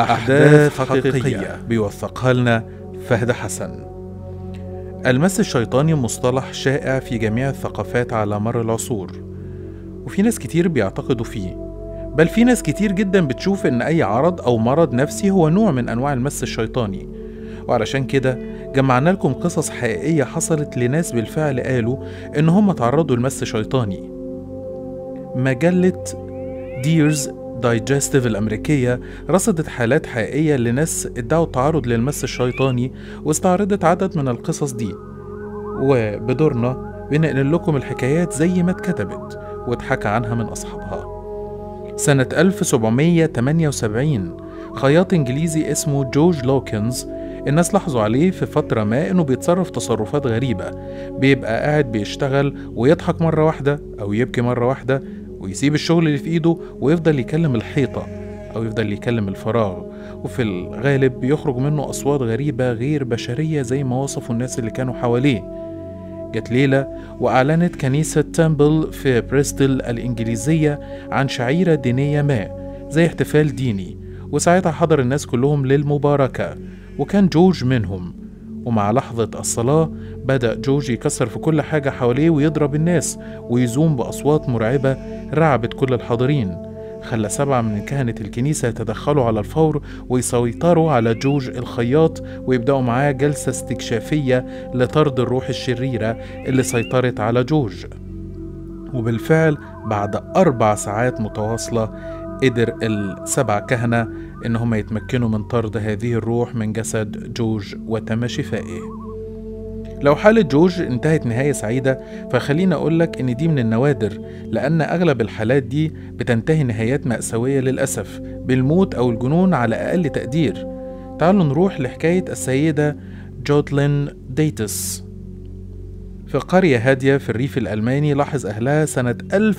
أحداث حقيقية بيوثقها لنا فهد حسن المس الشيطاني مصطلح شائع في جميع الثقافات على مر العصور وفي ناس كتير بيعتقدوا فيه بل في ناس كتير جدا بتشوف ان اي عرض او مرض نفسي هو نوع من انواع المس الشيطاني وعلشان كده جمعنا لكم قصص حقيقية حصلت لناس بالفعل قالوا ان هم تعرضوا لمس شيطاني مجلة ديرز دايجستيف الأمريكية رصدت حالات حقيقية لناس ادعوا التعرض للمس الشيطاني واستعرضت عدد من القصص دي وبدورنا بنقل لكم الحكايات زي ما اتكتبت واتحكى عنها من أصحابها سنة 1778 خياط إنجليزي اسمه جورج لوكنز الناس لاحظوا عليه في فترة ما إنه بيتصرف تصرفات غريبة بيبقى قاعد بيشتغل ويضحك مرة واحدة أو يبكي مرة واحدة ويسيب الشغل اللي في إيده ويفضل يكلم الحيطة أو يفضل يكلم الفراغ وفي الغالب بيخرج منه أصوات غريبة غير بشرية زي ما وصفوا الناس اللي كانوا حواليه جت ليلة وأعلنت كنيسة تامبل في بريستل الإنجليزية عن شعيرة دينية ما زي احتفال ديني وساعتها حضر الناس كلهم للمباركة وكان جورج منهم ومع لحظة الصلاة بدأ جورج يكسر في كل حاجة حواليه ويضرب الناس ويزوم بأصوات مرعبة رعبت كل الحاضرين خلى سبعة من كهنة الكنيسة يتدخلوا على الفور ويسيطروا على جورج الخياط ويبدأوا معاه جلسة استكشافية لطرد الروح الشريرة اللي سيطرت على جورج وبالفعل بعد أربع ساعات متواصلة قدر السبع كهنة إن هم يتمكنوا من طرد هذه الروح من جسد جورج وتم شفائه لو حالة جورج انتهت نهاية سعيدة فخليني أقولك إن دي من النوادر لأن أغلب الحالات دي بتنتهي نهايات مأساوية للأسف بالموت أو الجنون على أقل تقدير تعالوا نروح لحكاية السيدة جودلين ديتس في قرية هادية في الريف الألماني لاحظ أهلها سنة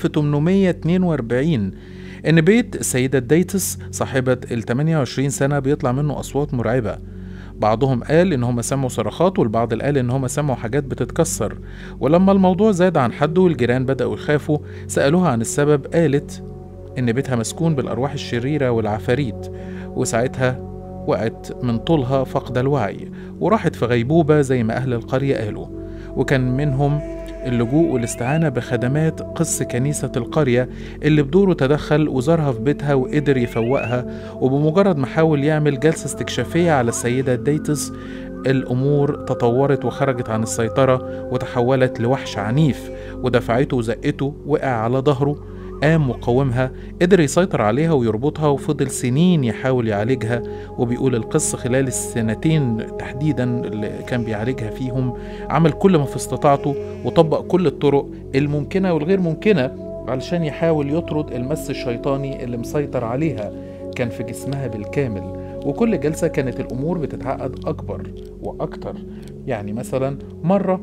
1842 إن بيت السيدة ديتس صاحبة ال 28 سنة بيطلع منه أصوات مرعبة بعضهم قال إن هم سمعوا صرخات والبعض قال إن هم سمعوا حاجات بتتكسر ولما الموضوع زاد عن حده والجيران بدأوا يخافوا سألوها عن السبب قالت إن بيتها مسكون بالأرواح الشريرة والعفاريت وساعتها وقعت من طولها فقد الوعي وراحت في غيبوبة زي ما أهل القرية قالوا وكان منهم اللجوء والاستعانة بخدمات قس كنيسة القرية اللي بدوره تدخل وزارها في بيتها وقدر يفوقها وبمجرد ما حاول يعمل جلسة استكشافية على السيدة ديتس الأمور تطورت وخرجت عن السيطرة وتحولت لوحش عنيف ودفعته وزقته وقع على ظهره قام وقاومها قدر يسيطر عليها ويربطها وفضل سنين يحاول يعالجها وبيقول القصة خلال السنتين تحديدا اللي كان بيعالجها فيهم عمل كل ما في استطاعته وطبق كل الطرق الممكنة والغير ممكنة علشان يحاول يطرد المس الشيطاني اللي مسيطر عليها كان في جسمها بالكامل وكل جلسة كانت الأمور بتتعقد أكبر وأكتر يعني مثلا مرة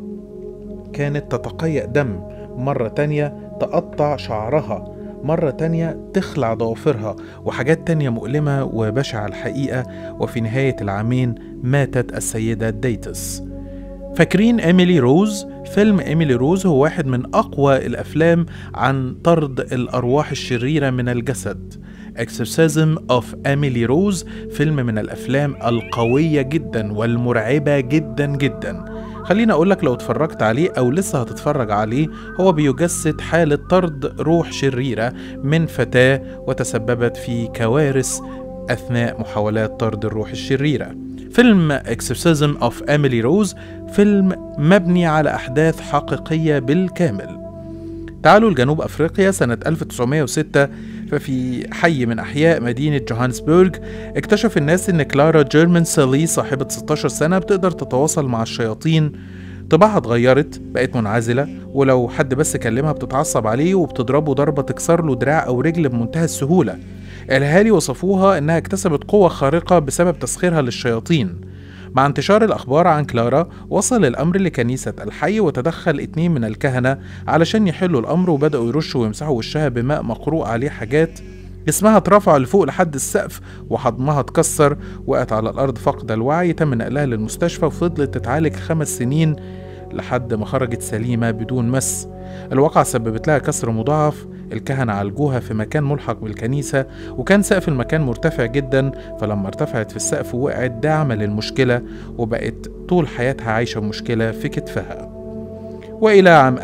كانت تتقيأ دم مرة تانية تقطع شعرها مرة تانية تخلع ضوافرها وحاجات تانية مؤلمة وبشعة الحقيقة وفي نهاية العامين ماتت السيدة ديتس فاكرين إيميلي روز؟ فيلم إيميلي روز هو واحد من أقوى الأفلام عن طرد الأرواح الشريرة من الجسد Exorcism of Emily Rose فيلم من الأفلام القوية جدا والمرعبة جدا جدا خليني أقولك لو اتفرجت عليه أو لسه هتتفرج عليه هو بيجسد حالة طرد روح شريرة من فتاة وتسببت في كوارث أثناء محاولات طرد الروح الشريرة فيلم Exorcism of Emily Rose فيلم مبني على أحداث حقيقية بالكامل تعالوا لجنوب أفريقيا سنة 1906 ففي حي من أحياء مدينة جوهانسبورغ اكتشف الناس إن كلارا جيرمان سالي صاحبة 16 سنة بتقدر تتواصل مع الشياطين طباعها اتغيرت بقت منعزلة ولو حد بس كلمها بتتعصب عليه وبتضربه ضربة تكسر له دراع أو رجل بمنتهى السهولة الأهالي وصفوها إنها اكتسبت قوة خارقة بسبب تسخيرها للشياطين مع انتشار الأخبار عن كلارا وصل الأمر لكنيسة الحي وتدخل اتنين من الكهنة علشان يحلوا الأمر وبدأوا يرشوا ويمسحوا وشها بماء مقروء عليه حاجات جسمها اترفع لفوق لحد السقف وحضمها اتكسر وقعت على الأرض فقد الوعي تم نقلها للمستشفى وفضلت تتعالج خمس سنين لحد ما خرجت سليمة بدون مس الواقعة سببت لها كسر مضاعف الكهنة عالجوها في مكان ملحق بالكنيسة وكان سقف المكان مرتفع جدا فلما ارتفعت في السقف وقعت ده عمل المشكلة وبقت طول حياتها عايشة بمشكلة في كتفها وإلى عام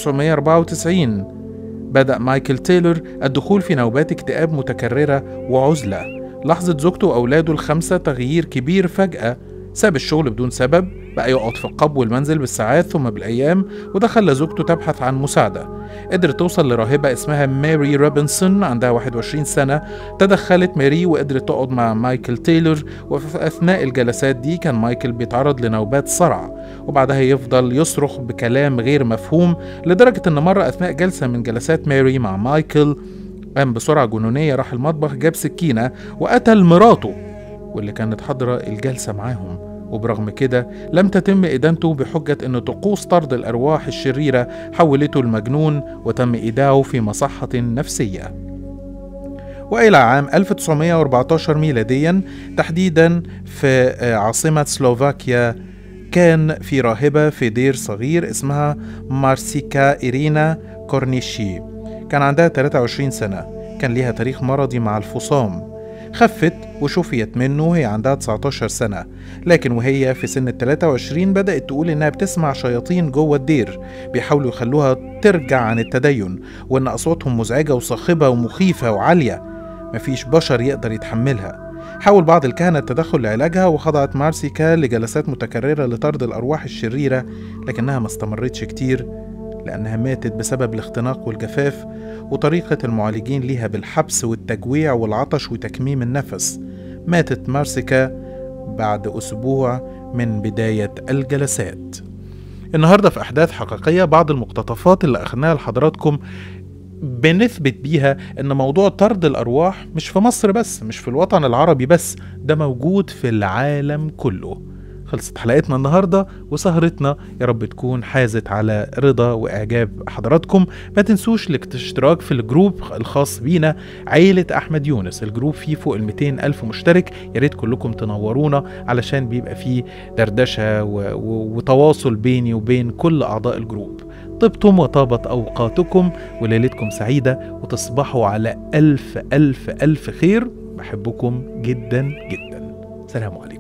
1994 بدأ مايكل تايلور الدخول في نوبات اكتئاب متكررة وعزلة لاحظت زوجته وأولاده الخمسة تغيير كبير فجأة ساب الشغل بدون سبب بقى يقعد في قبو المنزل بالساعات ثم بالأيام وده خلى زوجته تبحث عن مساعدة قدرت توصل لراهبة اسمها ماري روبنسون عندها 21 سنة تدخلت ماري وقدرت تقعد مع مايكل تايلور وفي أثناء الجلسات دي كان مايكل بيتعرض لنوبات صرع وبعدها يفضل يصرخ بكلام غير مفهوم لدرجة إن مرة أثناء جلسة من جلسات ماري مع مايكل قام بسرعة جنونية راح المطبخ جاب سكينة وقتل مراته واللي كانت حاضرة الجلسة معاهم وبرغم كده لم تتم إدانته بحجة أن طقوس طرد الأرواح الشريرة حولته المجنون وتم إيداعه في مصحة نفسية وإلى عام 1914 ميلاديا تحديدا في عاصمة سلوفاكيا كان في راهبة في دير صغير اسمها مارسيكا إيرينا كورنيشي كان عندها 23 سنة كان ليها تاريخ مرضي مع الفصام خفت وشفيت منه وهي عندها 19 سنة لكن وهي في سن ال 23 بدأت تقول إنها بتسمع شياطين جوه الدير بيحاولوا يخلوها ترجع عن التدين وإن أصواتهم مزعجة وصاخبة ومخيفة وعالية مفيش بشر يقدر يتحملها حاول بعض الكهنة التدخل لعلاجها وخضعت مارسيكا لجلسات متكررة لطرد الأرواح الشريرة لكنها ما استمرتش كتير لأنها ماتت بسبب الاختناق والجفاف وطريقة المعالجين ليها بالحبس والتجويع والعطش وتكميم النفس ماتت مارسيكا بعد أسبوع من بداية الجلسات النهاردة في أحداث حقيقية بعض المقتطفات اللي أخذناها لحضراتكم بنثبت بيها ان موضوع طرد الارواح مش في مصر بس مش في الوطن العربي بس ده موجود في العالم كله خلصت حلقتنا النهاردة وسهرتنا يا رب تكون حازت على رضا وإعجاب حضراتكم ما تنسوش الاشتراك في الجروب الخاص بينا عيلة أحمد يونس الجروب فيه فوق ال 200 ألف مشترك يا ريت كلكم تنورونا علشان بيبقى فيه دردشة و... و... وتواصل بيني وبين كل أعضاء الجروب طبتم وطابت أوقاتكم وليلتكم سعيدة وتصبحوا على ألف ألف ألف خير بحبكم جدا جدا سلام عليكم